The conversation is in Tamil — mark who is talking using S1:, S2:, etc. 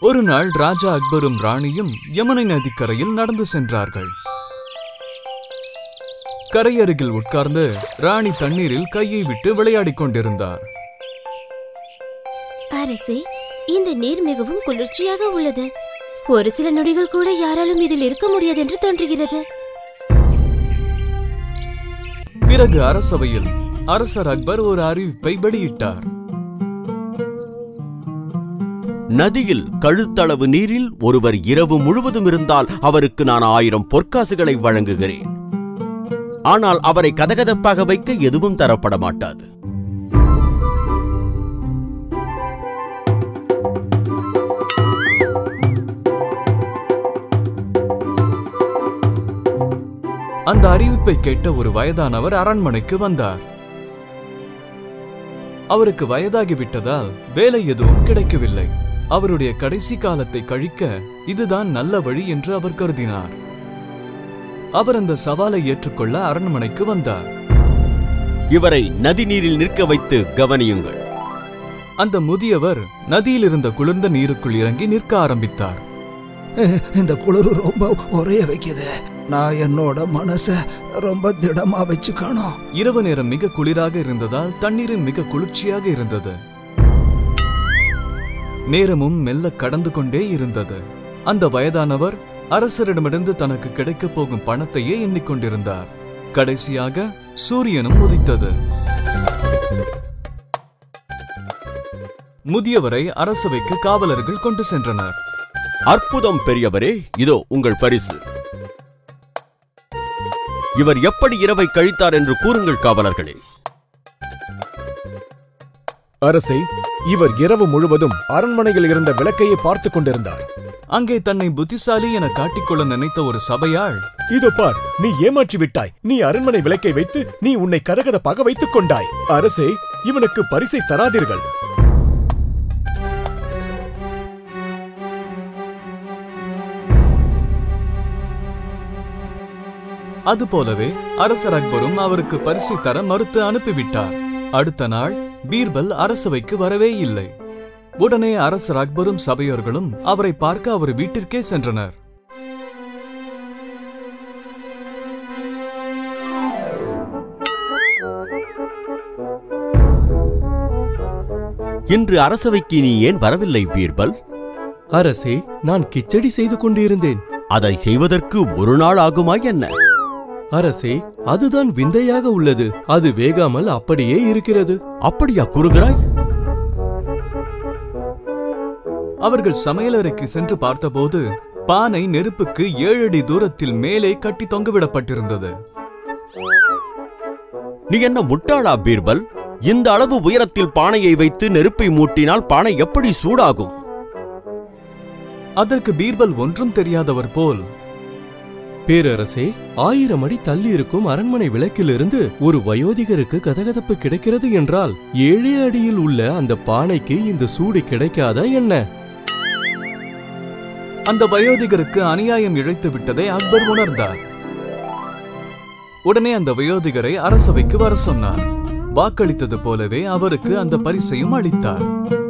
S1: ஒரு நாள் ராஜா அக்பரும் ராணியும் யமுனை நதிக்கரையில் நடந்து சென்றார்கள் கரையருகில் உட்கார்ந்து ராணி தண்ணீரில் கையை விட்டு விளையாடிக் கொண்டிருந்தார்
S2: அரசே இந்த நீர் மிகவும் குளிர்ச்சியாக உள்ளது ஒரு சில நொடிகள் கூட யாராலும் இதில் இருக்க முடியாது என்று தோன்றுகிறது
S1: பிறகு அரசவையில் அரசர் அக்பர் ஒரு அறிவிப்பை வெளியிட்டார்
S3: நதியில் கழுத்தளவு நீரில் ஒருவர் இரவு முழுவதும் இருந்தால் அவருக்கு நான் ஆயிரம் பொற்காசுகளை வழங்குகிறேன் ஆனால் அவரை கதகதப்பாக வைக்க எதுவும் தரப்பட மாட்டாது
S1: அந்த அறிவிப்பை கேட்ட ஒரு வயதானவர் அரண்மனைக்கு வந்தார் அவருக்கு வயதாகிவிட்டதால் வேலை எதுவும் கிடைக்கவில்லை அவருடைய கடைசி காலத்தை கழிக்க இதுதான் நல்ல வழி என்று அவர் கருதினார் அவர் அந்த சவாலை ஏற்றுக்கொள்ள அரண்மனைக்கு வந்தார்
S3: இவரை நதி நீரில் நிற்க வைத்து கவனியுங்கள்
S1: அந்த முதியவர் நதியில் இருந்த குளிர்ந்த நீருக்குள் இறங்கி நிற்க ஆரம்பித்தார்
S4: இந்த குளிர் ரொம்ப உரைய வைக்குது நான் என்னோட மனச ரொம்ப திடமா வச்சுக்கணும்
S1: இரவு நேரம் மிக குளிராக இருந்ததால் தண்ணீரின் மிக குளிர்ச்சியாக இருந்தது நேரமும் மெல்ல கடந்து கொண்டே இருந்தது அந்த வயதானவர் அரசரிடமிருந்து தனக்கு கிடைக்கப் போகும் பணத்தையே எண்ணிக்கொண்டிருந்தார் கடைசியாக சூரியனும் உதித்தது முதியவரை அரசவைக்கு காவலர்கள் கொண்டு சென்றனர்
S3: அற்புதம் பெரியவரே இதோ உங்கள் பரிசு இவர் எப்படி இரவை கழித்தார் என்று கூறுங்கள் காவலர்களே
S5: அரசே இவர் இரவு முழுவதும் அரண்மனையில் இருந்த விளக்கையை பார்த்துக் கொண்டிருந்தார்
S1: அங்கே தன்னை புத்திசாலி என காட்டிக்கொள்ள நினைத்த ஒரு சபையாள்
S5: இதோ பார் நீ ஏமாற்றி விட்டாய் நீ அரண்மனை விளக்கை வைத்து நீ உன்னை கதகதப்பாக வைத்துக் கொண்டாய் அரசே இவனுக்கு பரிசை தராதீர்கள்
S1: அதுபோலவே அரசர் அக்பரும் அவருக்கு பரிசை தர மறுத்து அனுப்பிவிட்டார் அடுத்த நாள் பீர்பல் அரசவைக்கு வரவே இல்லை உடனே அரசர் அக்பரும் சபையோர்களும் அவரை பார்க்க அவர் வீட்டிற்கே சென்றனர்
S3: இன்று அரசவைக்கு நீ ஏன் வரவில்லை பீர்பல்
S6: அரசே நான் கிச்சடி செய்து கொண்டிருந்தேன்
S3: அதை செய்வதற்கு ஒரு நாள் ஆகுமா என்ன
S6: அரசே அதுதான் விந்தையாக உள்ளது அது வேகாமல் அப்படியே இருக்கிறது
S3: அப்படியா கூறுகிறாய்
S1: அவர்கள் சமையலறைக்கு சென்று பார்த்தபோது பானை நெருப்புக்கு ஏழு அடி தூரத்தில் மேலே கட்டி தொங்கவிடப்பட்டிருந்தது
S3: நீ என்ன முட்டாளா பீர்பல் இந்த அளவு உயரத்தில் பானையை வைத்து நெருப்பை மூட்டினால் பானை எப்படி சூடாகும்
S1: அதற்கு பீர்பல் ஒன்றும் தெரியாதவர் போல்
S6: பேரரசே ஆயிரம் அடி தள்ளி இருக்கும் அரண்மனை விளக்கிலிருந்து ஒரு வயோதிகருக்கு கதகதப்பு கிடைக்கிறது என்றால் ஏழே அடியில் உள்ள அந்த பானைக்கு இந்த சூடு கிடைக்காதா என்ன
S1: அந்த வயோதிகருக்கு அநியாயம் இழைத்து விட்டதை அக்பர் உணர்ந்தார் உடனே அந்த வயோதிகரை அரசவைக்கு வர சொன்னார் வாக்களித்தது போலவே அவருக்கு அந்த பரிசையும் அளித்தார்